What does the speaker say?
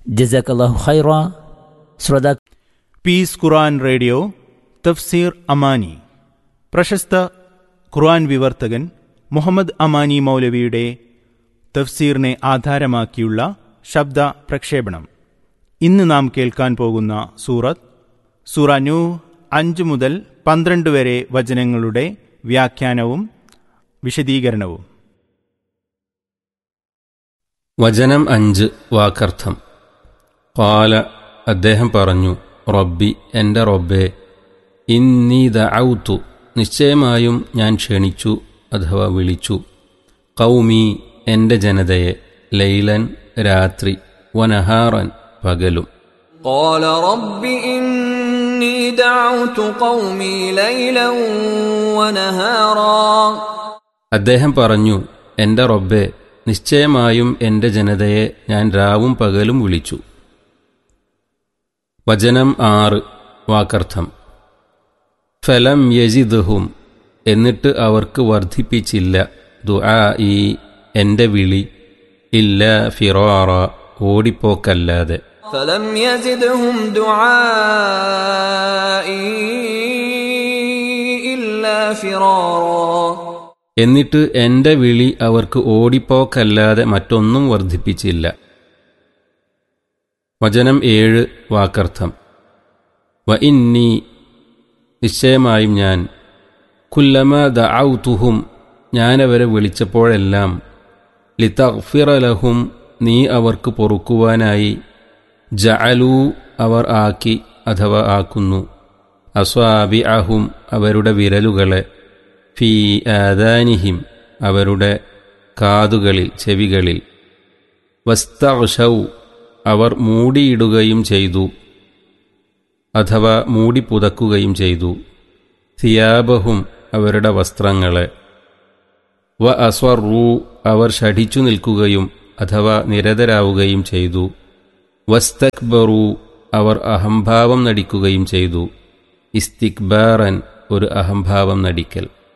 ജസാക്കല്ലാഹു ഖൈറ ശ്രോതാ പീസ് ഖുർആൻ റേഡിയോ തഫ്സീർ അമാനി പ്രശസ്ത ഖുർആൻ വിവർത്തകൻ മുഹമ്മദ് അമാനി മൗലവിയുടെ തഫ്സീറിനെ ആധാരമാക്കിയുള്ള ശബ്ദ പ്രക്ഷേപണം ഇന്ന് നാം കേൾക്കാൻ പോകുന്ന സൂറത്ത് സൂറ നൂ അഞ്ച് മുതൽ പന്ത്രണ്ട് വരെ വചനങ്ങളുടെ വ്യാഖ്യാനവും വിശദീകരണവും വചനം അഞ്ച് വാക്കർത്ഥം കാല അദ്ദേഹം പറഞ്ഞു റബ്ബി എൻ്റെ റബ്ബേ ഇന്നീ ദഔത്തു നിശ്ചയമായും ഞാൻ ക്ഷണിച്ചു അഥവാ വിളിച്ചു കൗമി എൻ്റെ ജനതയെ ലൈലൻ രാത്രി വനഹാറൻ പകലും قال رب إني دعوت قومي ليلا ونهارا അദ്ദേഹം പറഞ്ഞു എൻ്റെ റബ്ബെ നിശ്ചയമായും എൻ്റെ ജനതയെ ഞാൻ രാവും പകലും വിളിച്ചു വചനം ആറ് വാക്കർത്ഥം ഫലം യജിദ്ഹും എന്നിട്ട് അവർക്ക് വർദ്ധിപ്പിച്ചില്ല ദുആ ഈ എൻ്റെ വിളി ഇല്ല ഫിറോറ ഓടിപ്പോക്കല്ലാതെ فلم يزدهم دعائي إلا فرارا എന്നിട്ട് എൻ്റെ വിളി അവർക്ക് ഓടിപ്പോക്കല്ലാതെ മറ്റൊന്നും വർദ്ധിപ്പിച്ചില്ല വചനം ഏഴ് വാക്കർത്ഥം വ ഇന്നി നിശ്ചയമായും ഞാൻ കുല്ലമ ദഔതുഹും ഞാനവരെ വിളിച്ചപ്പോഴെല്ലാം ലിതഗ്ഫിറലഹും നീ അവർക്ക് പൊറുക്കുവാനായി ജഅലൂ അവർ ആക്കി അഥവാ ആക്കുന്നു അസ്വാബി അഹും അവരുടെ വിരലുകളെ ഫീ ആദാനിഹിം അവരുടെ കാതുകളിൽ ചെവികളിൽ വസ്തഷൗ അവർ മൂടിയിടുകയും ചെയ്തു അഥവാ മൂടി പുതക്കുകയും ചെയ്തു സിയാബഹും അവരുടെ വസ്ത്രങ്ങളെ വ അസ്വറൂ അവർ ഷഠിച്ചു നിൽക്കുകയും അഥവാ നിരതരാവുകയും ചെയ്തു വസ്തക്ബറു അവർ അഹംഭാവം നടിക്കുകയും ചെയ്തു ഇസ്തിക്ബാറൻ ഒരു അഹംഭാവം നടിക്കൽ